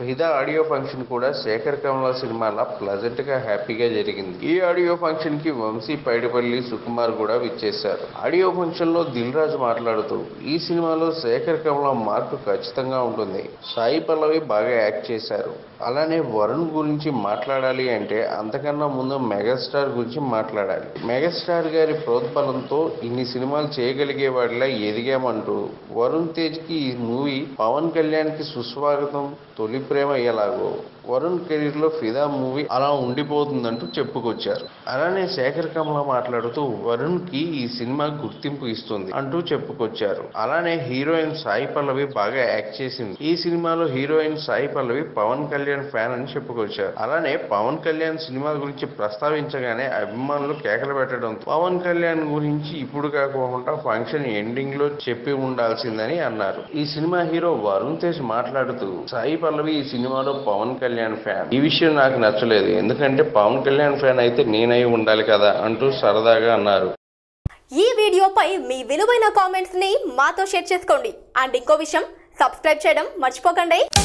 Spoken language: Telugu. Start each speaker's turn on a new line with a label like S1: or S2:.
S1: ఫిదా ఆడియో ఫంక్షన్ కూడా శేఖర్ కమల సినిమాల ప్లజెంట్ గా హ్యాపీగా జరిగింది ఈ ఆడియో ఫంక్షన్ కి వంశీ పైడిపల్లి సుకుమార్ కూడా విచ్చేశారు ఆడియో ఫంక్షన్ లో దిల్ రాజు మాట్లాడుతూ ఈ సినిమాలో శేఖర్ కమల మార్కు ఖచ్చితంగా ఉంటుంది సాయి పల్లవి బాగా యాక్ట్ చేశారు అలానే వరుణ్ గురించి మాట్లాడాలి అంటే అంతకన్నా ముందు మెగాస్టార్ గురించి మాట్లాడాలి మెగాస్టార్ గారి ప్రోత్బలంతో ఇన్ని సినిమాలు చేయగలిగే వాడిలా ఎదిగామంటూ వరుణ్ తేజ్ కి ఈ మూవీ పవన్ కళ్యాణ్ కి సుస్వాగతం తొలి ప్రేమ ఎలాగో వరుణ్ కెరీర్ లో ఫిదా మూవీ అలా ఉండిపోతుందంటూ చెప్పుకొచ్చారు అలానే శేఖర్ కమల మాట్లాడుతూ వరుణ్ కి ఈ సినిమా గుర్తింపు ఇస్తుంది అంటూ చెప్పుకొచ్చారు అలానే హీరోయిన్ సాయి పల్లవి బాగా యాక్ట్ చేసింది ఈ సినిమాలో హీరోయిన్ సాయి పల్లవి పవన్ కళ్యాణ్ ఫ్యాన్ అని చెప్పుకొచ్చారు అలానే పవన్ కళ్యాణ్ సినిమా గురించి ప్రస్తావించగానే అభిమానులు కేకలు పెట్టడం పవన్ కళ్యాణ్ గురించి ఇప్పుడు కాకుండా ఫంక్షన్ ఎండింగ్ లో చెప్పి ఉండాల్సిందని అన్నారు ఈ సినిమా హీరో వరుణ్ తేజ్ మాట్లాడుతూ సాయి పల్లవి ఈ సినిమాలో పవన్ కళ్యాణ్ ఫ్యాన్ ఈ విషయం నాకు నచ్చలేదు ఎందుకంటే పవన్ కళ్యాణ్ ఫ్యాన్ అయితే నేనై ఉండాలి కదా అంటూ సరదాగా అన్నారు
S2: ఈ వీడియోపై మీ విలువైన కామెంట్స్ ని మాతో షేర్ చేసుకోండి అండ్ ఇంకో విషయం సబ్స్క్రైబ్ చేయడం మర్చిపోకండి